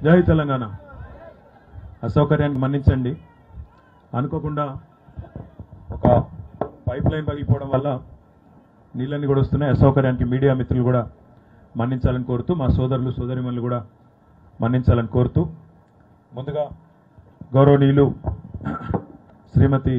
జై తెలంగాణ అసౌకర్యానికి మన్నించండి అనుకోకుండా ఒక పైప్ లైన్ పగిలిపోవడం వల్ల నీళ్ళన్నీ కూడా వస్తున్నాయి అసౌకర్యానికి మీడియా మిత్రులు కూడా మన్నించాలని కోరుతూ మా సోదరులు సోదరిమణులు కూడా మన్నించాలని కోరుతూ ముందుగా గౌరవనీయులు శ్రీమతి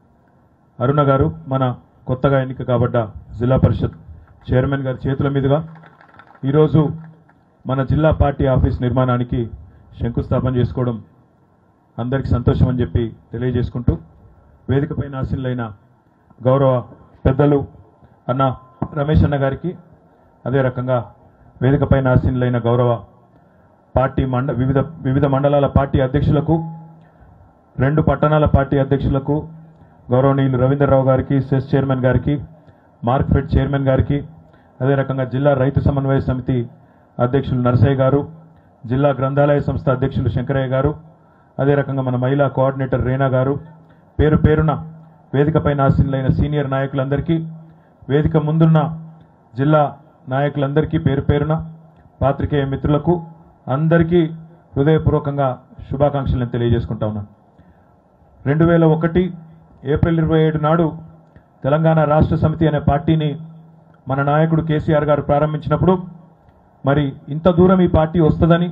అరుణ గారు మన కొత్తగా ఎన్నిక కాబడ్డ జిల్లా పరిషత్ చైర్మన్ గారి చేతుల మీదుగా ఈరోజు మన జిల్లా పార్టీ ఆఫీస్ నిర్మాణానికి శంకుస్థాపన చేసుకోవడం అందరికీ సంతోషం అని చెప్పి తెలియజేసుకుంటూ వేదికపై ఆశీనులైన గౌరవ పెద్దలు అన్న రమేష్ అన్న గారికి అదే రకంగా వేదికపై ఆశీనులైన గౌరవ పార్టీ మండ వివిధ వివిధ మండలాల పార్టీ అధ్యక్షులకు రెండు పట్టణాల పార్టీ అధ్యక్షులకు గౌరవనీయులు రవీంద్రరావు గారికి సెస్ చైర్మన్ గారికి మార్క్ఫెడ్ చైర్మన్ గారికి అదే రకంగా జిల్లా రైతు సమన్వయ సమితి అధ్యక్షులు నరసయ్య గారు జిల్లా గ్రంథాలయ సంస్థ అధ్యక్షులు శంకరయ్య గారు అదే రకంగా మన మహిళా కోఆర్డినేటర్ రేణా గారు పేరు పేరున వేదికపై ఆశీనులైన సీనియర్ నాయకులందరికీ వేదిక ముందున్న జిల్లా నాయకులందరికీ పేరు పేరున పాత్రికేయ మిత్రులకు అందరికీ హృదయపూర్వకంగా శుభాకాంక్షలు నేను తెలియజేసుకుంటా ఉన్నాను రెండు వేల ఒకటి ఏప్రిల్ ఇరవై ఏడు నాడు తెలంగాణ రాష్ట్ర సమితి అనే పార్టీని మన నాయకుడు కేసీఆర్ గారు ప్రారంభించినప్పుడు మరి ఇంత దూరం ఈ పార్టీ వస్తుందని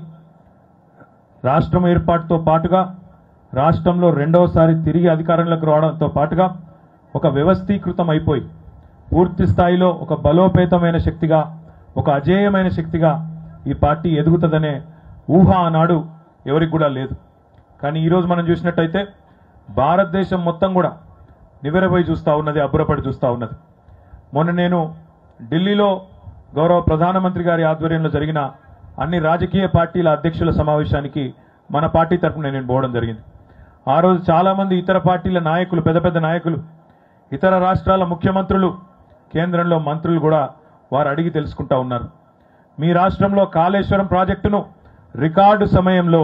రాష్ట్రం ఏర్పాటుతో పాటుగా రాష్ట్రంలో రెండవసారి తిరిగి అధికారంలోకి రావడంతో పాటుగా ఒక వ్యవస్థీకృతం అయిపోయి పూర్తి స్థాయిలో ఒక బలోపేతమైన శక్తిగా ఒక అజేయమైన శక్తిగా ఈ పార్టీ ఎదుగుతుందనే ఊహ ఆనాడు ఎవరికి కూడా లేదు కానీ ఈరోజు మనం చూసినట్టయితే భారతదేశం మొత్తం కూడా నివెరపోయి చూస్తూ ఉన్నది అబ్బురపడి చూస్తూ ఉన్నది మొన్న నేను ఢిల్లీలో గౌరవ ప్రధానమంత్రి గారి ఆధ్వర్యంలో జరిగిన అన్ని రాజకీయ పార్టీల అధ్యక్షుల సమావేశానికి మన పార్టీ తరఫున నేను పోవడం జరిగింది ఆ రోజు చాలా మంది ఇతర పార్టీల నాయకులు పెద్ద పెద్ద నాయకులు ఇతర రాష్ట్రాల ముఖ్యమంత్రులు కేంద్రంలో మంత్రులు కూడా వారు అడిగి తెలుసుకుంటా ఉన్నారు మీ రాష్ట్రంలో కాళేశ్వరం ప్రాజెక్టును రికార్డు సమయంలో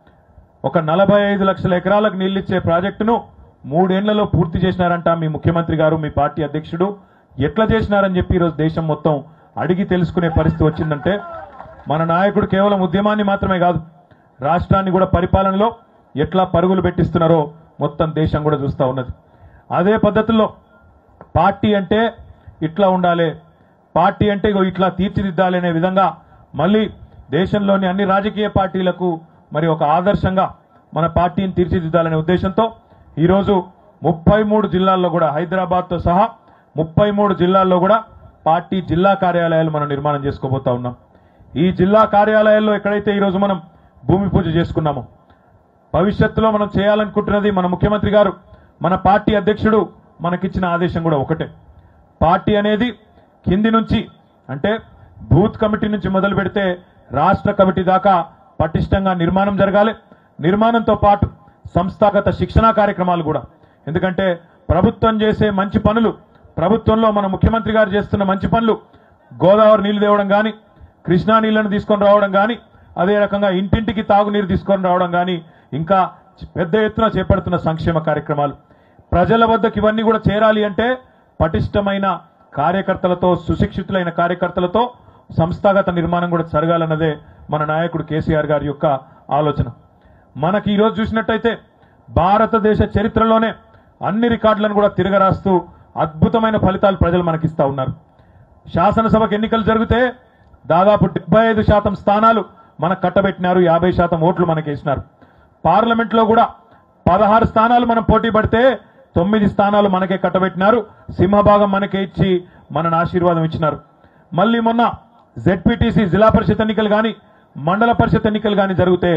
ఒక నలభై ఐదు లక్షల ఎకరాలకు నీళ్లిచ్చే ప్రాజెక్టును మూడేళ్లలో పూర్తి చేసినారంట మీ ముఖ్యమంత్రి గారు మీ పార్టీ అధ్యక్షుడు ఎట్లా చేసినారని చెప్పి ఈరోజు దేశం మొత్తం అడిగి తెలుసుకునే పరిస్థితి వచ్చిందంటే మన నాయకుడు కేవలం ఉద్యమాన్ని మాత్రమే కాదు రాష్ట్రాన్ని కూడా పరిపాలనలో ఎట్లా పరుగులు పెట్టిస్తున్నారో మొత్తం దేశం కూడా చూస్తూ ఉన్నది అదే పద్ధతుల్లో పార్టీ అంటే ఇట్లా ఉండాలి పార్టీ అంటే ఇగో ఇట్లా తీర్చిదిద్దాలి అనే విధంగా మళ్ళీ దేశంలోని అన్ని రాజకీయ పార్టీలకు మరి ఒక ఆదర్శంగా మన పార్టీని తీర్చిదిద్దాలనే ఉద్దేశంతో ఈరోజు ముప్పై మూడు జిల్లాల్లో కూడా హైదరాబాద్తో సహా ముప్పై మూడు జిల్లాల్లో కూడా పార్టీ జిల్లా కార్యాలయాలు మనం నిర్మాణం చేసుకోబోతా ఉన్నాం ఈ జిల్లా కార్యాలయాల్లో ఎక్కడైతే ఈరోజు మనం భూమి పూజ చేసుకున్నామో భవిష్యత్తులో మనం చేయాలనుకుంటున్నది మన ముఖ్యమంత్రి గారు మన పార్టీ అధ్యక్షుడు మనకిచ్చిన ఆదేశం కూడా ఒకటే పార్టీ అనేది కింది నుంచి అంటే బూత్ కమిటీ నుంచి మొదలు పెడితే రాష్ట్ర కమిటీ దాకా పటిష్టంగా నిర్మాణం జరగాలి నిర్మాణంతో పాటు సంస్థాగత శిక్షణా కార్యక్రమాలు కూడా ఎందుకంటే ప్రభుత్వం చేసే మంచి పనులు ప్రభుత్వంలో మన ముఖ్యమంత్రి గారు చేస్తున్న మంచి పనులు గోదావరి నీళ్లు తేవడం కానీ కృష్ణా నీళ్లను తీసుకొని రావడం కానీ అదే రకంగా ఇంటింటికి తాగునీరు తీసుకొని రావడం కానీ ఇంకా పెద్ద ఎత్తున చేపడుతున్న సంక్షేమ కార్యక్రమాలు ప్రజల వద్దకు ఇవన్నీ కూడా చేరాలి అంటే పటిష్టమైన కార్యకర్తలతో సుశిక్షితులైన కార్యకర్తలతో సంస్థాగత నిర్మాణం కూడా జరగాలన్నదే మన నాయకుడు కేసీఆర్ గారి యొక్క ఆలోచన మనకి ఈరోజు చూసినట్టయితే భారతదేశ చరిత్రలోనే అన్ని రికార్డులను కూడా తిరగరాస్తూ అద్భుతమైన ఫలితాలు ప్రజలు మనకిస్తా ఉన్నారు శాసనసభకు ఎన్నికలు జరిగితే దాదాపు డెబ్బై ఐదు శాతం స్థానాలు మనకు కట్టబెట్టినారు యాభై శాతం ఓట్లు మనకేసినారు పార్లమెంట్ లో కూడా పదహారు స్థానాలు మనం పోటీ పడితే తొమ్మిది స్థానాలు మనకే కట్టబెట్టినారు సింహభాగం మనకే ఇచ్చి మనను ఆశీర్వాదం ఇచ్చినారు మళ్ళీ మొన్న జెడ్పీటీసీ జిల్లా పరిషత్ ఎన్నికలు కానీ మండల పరిషత్ ఎన్నికలు కానీ జరిగితే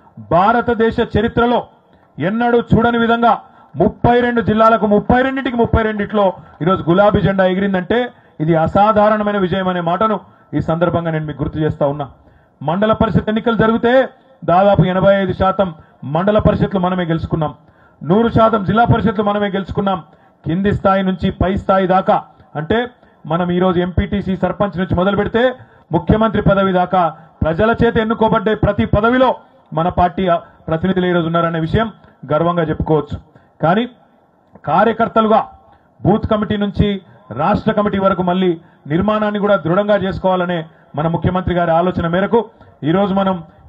భారతదేశ చరిత్రలో ఎన్నడూ చూడని విధంగా ముప్పై రెండు జిల్లాలకు ముప్పై రెండింటికి ముప్పై రెండిట్లో ఈరోజు గులాబీ జెండా ఎగిరిందంటే ఇది అసాధారణమైన విజయం అనే మాటను ఈ సందర్భంగా నేను మీకు గుర్తు చేస్తా ఉన్నా మండల పరిషత్ ఎన్నికలు జరిగితే దాదాపు ఎనభై ఐదు శాతం మండల పరిషత్లు మనమే గెలుచుకున్నాం నూరు శాతం జిల్లా పరిషత్లు మనమే గెలుచుకున్నాం కింది స్థాయి నుంచి పై స్థాయి దాకా అంటే మనం ఈ రోజు ఎంపీటీసీ సర్పంచ్ నుంచి మొదలు పెడితే ముఖ్యమంత్రి పదవి దాకా ప్రజల చేత ఎన్నుకోబడ్డే ప్రతి పదవిలో మన పార్టీ ప్రతినిధులు ఈ రోజు ఉన్నారనే విషయం గర్వంగా చెప్పుకోవచ్చు కానీ కార్యకర్తలుగా బూత్ కమిటీ నుంచి రాష్ట్ర కమిటీ వరకు మళ్ళీ నిర్మాణాన్ని కూడా దృఢంగా చేసుకోవాలనే మన ముఖ్యమంత్రి గారి ఆలోచన మేరకు ఈ రోజు మనం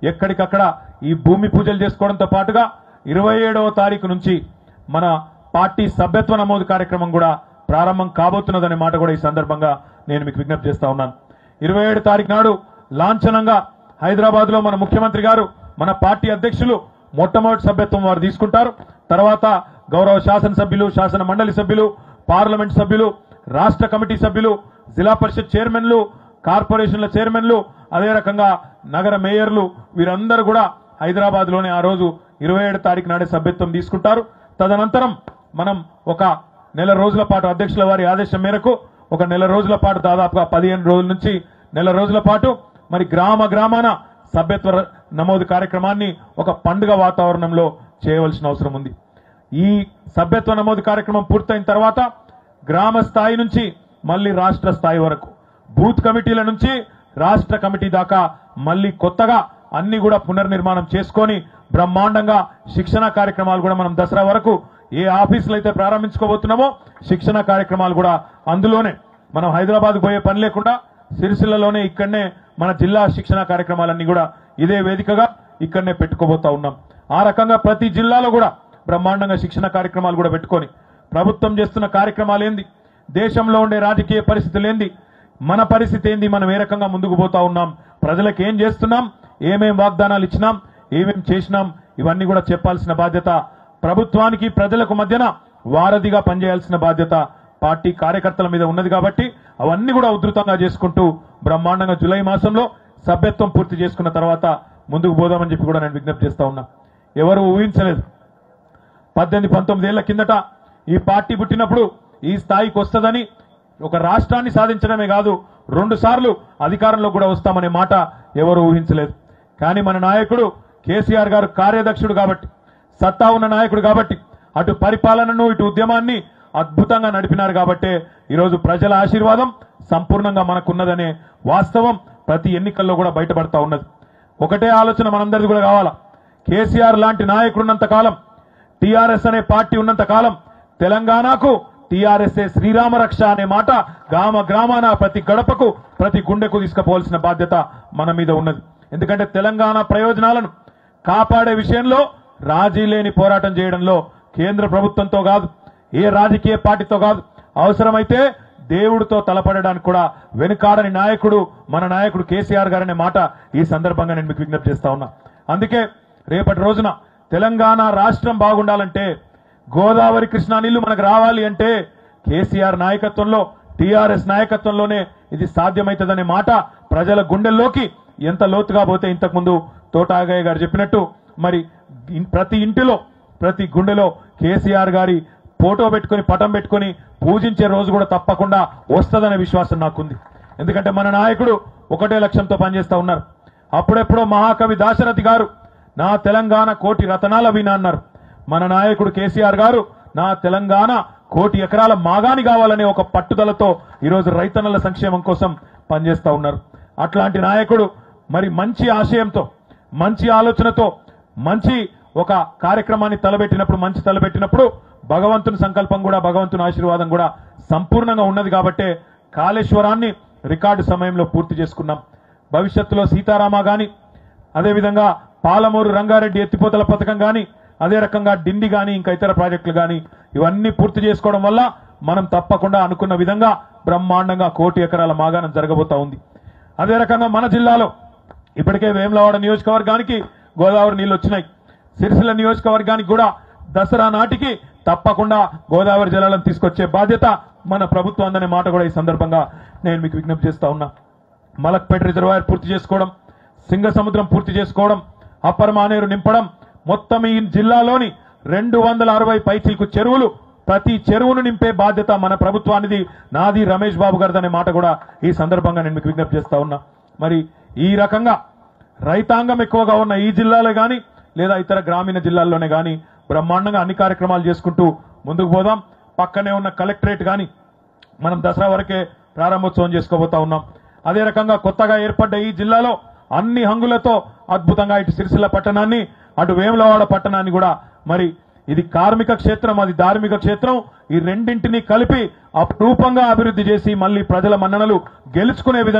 ఎక్కడికక్కడ ఈ భూమి పూజలు చేసుకోవడంతో పాటుగా ఇరవై ఏడవ తారీఖు నుంచి మన పార్టీ సభ్యత్వ నమోదు కార్యక్రమం కూడా ప్రారంభం కాబోతున్నదనే మాట కూడా ఈ సందర్భంగా నేను మీకు విజ్ఞప్తి చేస్తా ఉన్నాను ఇరవై ఏడు తారీఖు నాడు లాంఛనంగా హైదరాబాద్ లో మన ముఖ్యమంత్రి గారు మన పార్టీ అధ్యక్షులు మొట్టమొదటి సభ్యత్వం వారు తీసుకుంటారు తర్వాత గౌరవ శాసనసభ్యులు శాసన మండలి సభ్యులు పార్లమెంట్ సభ్యులు రాష్ట్ర కమిటీ సభ్యులు జిల్లా పరిషత్ చైర్మన్లు కార్పొరేషన్ల చైర్మన్లు అదే రకంగా నగర మేయర్లు వీరందరూ కూడా హైదరాబాద్ లోనే ఆ రోజు ఇరవై ఏడు తారీఖు నాడే సభ్యత్వం తీసుకుంటారు తదనంతరం మనం ఒక నెల రోజుల పాటు అధ్యక్షుల వారి ఆదేశం మేరకు ఒక నెల రోజుల పాటు దాదాపుగా పదిహేను రోజుల నుంచి నెల రోజుల పాటు మరి గ్రామ గ్రామాన సభ్యత్వ ర- నమోదు కార్యక్రమాన్ని ఒక పండుగ వాతావరణంలో చేయవలసిన అవసరం ఉంది ఈ సభ్యత్వ నమోదు కార్యక్రమం పూర్తయిన తర్వాత గ్రామ స్థాయి నుంచి మళ్ళీ రాష్ట్ర స్థాయి వరకు బూత్ కమిటీల నుంచి రాష్ట్ర కమిటీ దాకా మళ్ళీ కొత్తగా అన్ని కూడా పునర్నిర్మాణం చేసుకొని బ్రహ్మాండంగా శిక్షణ కార్యక్రమాలు కూడా మనం దసరా వరకు ఏ ఆఫీసులు అయితే ప్రారంభించుకోబోతున్నామో శిక్షణ కార్యక్రమాలు కూడా అందులోనే మనం హైదరాబాద్ పోయే పని లేకుండా సిరిసిల్లలోనే ఇక్కడనే మన జిల్లా శిక్షణ కార్యక్రమాలన్నీ కూడా ఇదే వేదికగా ఇక్కడనే పెట్టుకోబోతా ఉన్నాం ఆ రకంగా ప్రతి జిల్లాలో కూడా బ్రహ్మాండంగా శిక్షణ కార్యక్రమాలు కూడా పెట్టుకొని ప్రభుత్వం చేస్తున్న కార్యక్రమాలు ఏంది దేశంలో ఉండే రాజకీయ పరిస్థితులు ఏంది మన పరిస్థితి ఏంది మనం ఏ రకంగా ముందుకు పోతా ఉన్నాం ప్రజలకు ఏం చేస్తున్నాం ఏమేం వాగ్దానాలు ఇచ్చినాం ఏమేం చేసినాం ఇవన్నీ కూడా చెప్పాల్సిన బాధ్యత ప్రభుత్వానికి ప్రజలకు మధ్యన వారధిగా పనిచేయాల్సిన బాధ్యత పార్టీ కార్యకర్తల మీద ఉన్నది కాబట్టి అవన్నీ కూడా ఉధృతంగా చేసుకుంటూ బ్రహ్మాండంగా జూలై మాసంలో సభ్యత్వం పూర్తి చేసుకున్న తర్వాత ముందుకు పోదామని చెప్పి కూడా నేను విజ్ఞప్తి చేస్తా ఉన్నా ఎవరు ఊహించలేదు పద్దెనిమిది పంతొమ్మిది ఏళ్ల కిందట ఈ పార్టీ పుట్టినప్పుడు ఈ స్థాయికి వస్తుందని ఒక రాష్ట్రాన్ని సాధించడమే కాదు రెండు సార్లు అధికారంలో కూడా వస్తామనే మాట ఎవరు ఊహించలేదు కానీ మన నాయకుడు కేసీఆర్ గారు కార్యదక్షుడు కాబట్టి సత్తా ఉన్న నాయకుడు కాబట్టి అటు పరిపాలనను ఇటు ఉద్యమాన్ని అద్భుతంగా నడిపినారు కాబట్టే ఈరోజు ప్రజల ఆశీర్వాదం సంపూర్ణంగా మనకున్నదనే వాస్తవం ప్రతి ఎన్నికల్లో కూడా బయటపడతా ఉన్నది ఒకటే ఆలోచన మనందరిది కూడా కావాలా కేసీఆర్ లాంటి నాయకుడున్నంత కాలం టీఆర్ఎస్ అనే పార్టీ ఉన్నంత కాలం తెలంగాణకు టీఆర్ఎస్ఏ శ్రీరామ రక్ష అనే మాట గ్రామ గ్రామాన ప్రతి గడపకు ప్రతి గుండెకు తీసుకుపోవాల్సిన బాధ్యత మన మీద ఉన్నది ఎందుకంటే తెలంగాణ ప్రయోజనాలను కాపాడే విషయంలో రాజీ లేని పోరాటం చేయడంలో కేంద్ర ప్రభుత్వంతో కాదు ఏ రాజకీయ పార్టీతో కాదు అవసరమైతే దేవుడితో తలపడడానికి కూడా వెనుకాడని నాయకుడు మన నాయకుడు కేసీఆర్ గారనే మాట ఈ సందర్భంగా నేను మీకు విజ్ఞప్తి చేస్తా ఉన్నా అందుకే రేపటి రోజున తెలంగాణ రాష్ట్రం బాగుండాలంటే గోదావరి కృష్ణా నీళ్లు మనకు రావాలి అంటే కేసీఆర్ నాయకత్వంలో టీఆర్ఎస్ నాయకత్వంలోనే ఇది సాధ్యమవుతుందనే మాట ప్రజల గుండెల్లోకి ఎంత లోతుగా పోతే ఇంతకుముందు తోటాగయ్య గారు చెప్పినట్టు మరి ఇన్- ప్రతి ఇంటిలో ప్రతి గుండెలో కేసీఆర్ గారి ఫోటో పెట్టుకొని పటం పెట్టుకొని పూజించే రోజు కూడా తప్పకుండా వస్తుందనే విశ్వాసం నాకుంది ఎందుకంటే మన నాయకుడు ఒకటే లక్ష్యంతో పనిచేస్తా ఉన్నారు అప్పుడెప్పుడో మహాకవి దాశరథి గారు నా తెలంగాణ కోటి రతనాల వీణ అన్నారు మన నాయకుడు కేసీఆర్ గారు నా తెలంగాణ కోటి ఎకరాల మాగాని కావాలనే ఒక పట్టుదలతో ఈరోజు రైతన్నల సంక్షేమం కోసం పనిచేస్తా ఉన్నారు అట్లాంటి నాయకుడు మరి మంచి ఆశయంతో మంచి ఆలోచనతో మంచి ఒక కార్యక్రమాన్ని తలబెట్టినప్పుడు మంచి తలబెట్టినప్పుడు భగవంతుని సంకల్పం కూడా భగవంతుని ఆశీర్వాదం కూడా సంపూర్ణంగా ఉన్నది కాబట్టే కాళేశ్వరాన్ని రికార్డు సమయంలో పూర్తి చేసుకున్నాం భవిష్యత్తులో సీతారామ గాని అదేవిధంగా పాలమూరు రంగారెడ్డి ఎత్తిపోతల పథకం గాని అదే రకంగా డిండి గాని ఇంకా ఇతర ప్రాజెక్టులు గాని ఇవన్నీ పూర్తి చేసుకోవడం వల్ల మనం తప్పకుండా అనుకున్న విధంగా బ్రహ్మాండంగా కోటి ఎకరాల మాగాణం జరగబోతా ఉంది అదే రకంగా మన జిల్లాలో ఇప్పటికే వేములవాడ నియోజకవర్గానికి గోదావరి నీళ్లు వచ్చినాయి సిరిసిల్ల నియోజకవర్గానికి కూడా దసరా నాటికి తప్పకుండా గోదావరి జలాలను తీసుకొచ్చే బాధ్యత మన ప్రభుత్వం అందనే మాట కూడా ఈ సందర్భంగా నేను మీకు విజ్ఞప్తి చేస్తా ఉన్నా మలక్పేట రిజర్వాయర్ పూర్తి చేసుకోవడం సింగ సముద్రం పూర్తి చేసుకోవడం అప్పర్ మానేరు నింపడం మొత్తం ఈ జిల్లాలోని రెండు వందల అరవై పైచిల్కు చెరువులు ప్రతి చెరువును నింపే బాధ్యత మన ప్రభుత్వానిది నాది రమేష్ బాబు గారిది అనే మాట కూడా ఈ సందర్భంగా నేను మీకు విజ్ఞప్తి చేస్తా ఉన్నా మరి ఈ రకంగా రైతాంగం ఎక్కువగా ఉన్న ఈ జిల్లాలో గాని లేదా ఇతర గ్రామీణ జిల్లాల్లోనే గాని బ్రహ్మాండంగా అన్ని కార్యక్రమాలు చేసుకుంటూ ముందుకు పోదాం పక్కనే ఉన్న కలెక్టరేట్ గాని మనం దసరా వరకే ప్రారంభోత్సవం చేసుకోబోతా ఉన్నాం అదే రకంగా కొత్తగా ఏర్పడ్డ ఈ జిల్లాలో అన్ని హంగులతో అద్భుతంగా ఇటు సిరిసిల్ల పట్టణాన్ని అటు వేములవాడ పట్టణాన్ని కూడా మరి ఇది కార్మిక క్షేత్రం అది ధార్మిక క్షేత్రం ఈ రెండింటిని కలిపి అపురూపంగా అభివృద్ధి చేసి మళ్ళీ ప్రజల మన్ననలు గెలుచుకునే విధంగా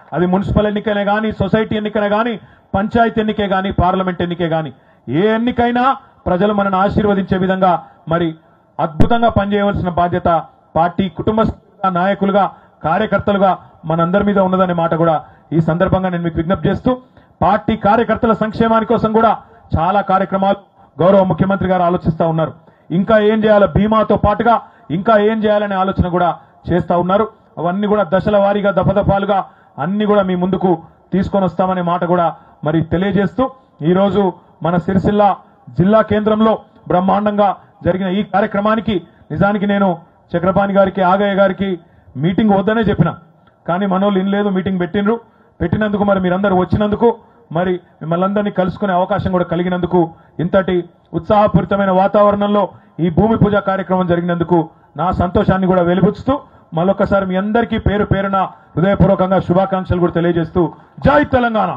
అది మున్సిపల్ ఎన్నికనే కానీ సొసైటీ ఎన్నికనే కానీ పంచాయతీ ఎన్నికే కానీ పార్లమెంట్ ఎన్నికే కానీ ఏ ఎన్నికైనా ప్రజలు మనను ఆశీర్వదించే విధంగా మరి అద్భుతంగా పనిచేయవలసిన బాధ్యత పార్టీ కుటుంబ సభ్యులుగా, నాయకులుగా కార్యకర్తలుగా మనందరి మీద ఉన్నదనే మాట కూడా ఈ సందర్భంగా నేను మీకు విజ్ఞప్తి చేస్తూ పార్టీ కార్యకర్తల సంక్షేమాని కోసం కూడా చాలా కార్యక్రమాలు గౌరవ ముఖ్యమంత్రి గారు ఆలోచిస్తా ఉన్నారు ఇంకా ఏం చేయాలో బీమాతో పాటుగా ఇంకా ఏం చేయాలనే ఆలోచన కూడా చేస్తా ఉన్నారు అవన్నీ కూడా దశల వారీగా దఫదఫాలుగా అన్ని కూడా మీ ముందుకు తీసుకొని వస్తామనే మాట కూడా మరి తెలియజేస్తూ ఈ రోజు మన సిరిసిల్ల జిల్లా కేంద్రంలో బ్రహ్మాండంగా జరిగిన ఈ కార్యక్రమానికి నిజానికి నేను చక్రపాణి గారికి ఆగయ్య గారికి మీటింగ్ వద్దనే చెప్పిన కానీ మనోళ్ళు ఇన్లేదు మీటింగ్ పెట్టినరు పెట్టినందుకు మరి మీరందరూ వచ్చినందుకు మరి మిమ్మల్ని అందరినీ కలుసుకునే అవకాశం కూడా కలిగినందుకు ఇంతటి ఉత్సాహపూరితమైన వాతావరణంలో ఈ భూమి పూజ కార్యక్రమం జరిగినందుకు నా సంతోషాన్ని కూడా వెలిబుచ్చుతూ మళ్ళొక్కసారి మీ అందరికీ పేరు పేరున హృదయపూర్వకంగా శుభాకాంక్షలు కూడా తెలియజేస్తూ జై తెలంగాణ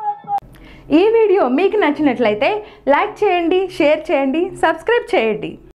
ఈ వీడియో మీకు నచ్చినట్లయితే లైక్ చేయండి షేర్ చేయండి సబ్స్క్రైబ్ చేయండి